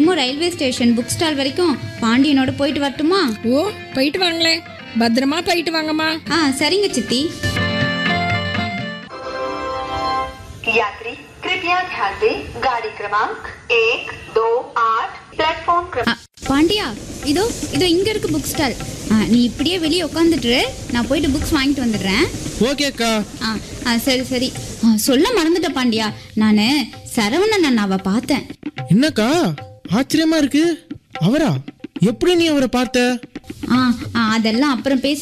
memo railway station book stall வரைக்கும் பாண்டியனோட போயிட்டு வரட்டுமா ஓ போயிட்டு வாங்களேன் பத்திரமா போயிட்டு வாங்கம்மா ஆ சரிங்க சித்தி यात्री कृपया ध्यान दें गाड़ी क्रमांक एक दो आठ प्लेटफॉर्म ஆ, क्रमांक பாண்டியா இதோ இதோ இங்க இருக்கு புக் ஸ்டால் ஆ, நீ இப்படியே வெளியே உட்காந்துட்டு நான் போயிட்டு புக்ஸ் வாங்கிட்டு வந்துடுறேன் ஓகேக்கா ஆ ஆ சரி சரி ஆ, சொல்ல மறந்துட்டேன் பாண்டியா நான் சரவணன் அண்ணாவை பார்த்தேன் என்னக்கா ஆச்சரியமா இருக்கு அவரா எப்படி நீ அவரை பார்த்த ஆ ஆ, அதெல்லாம் அப்புறம் பேசி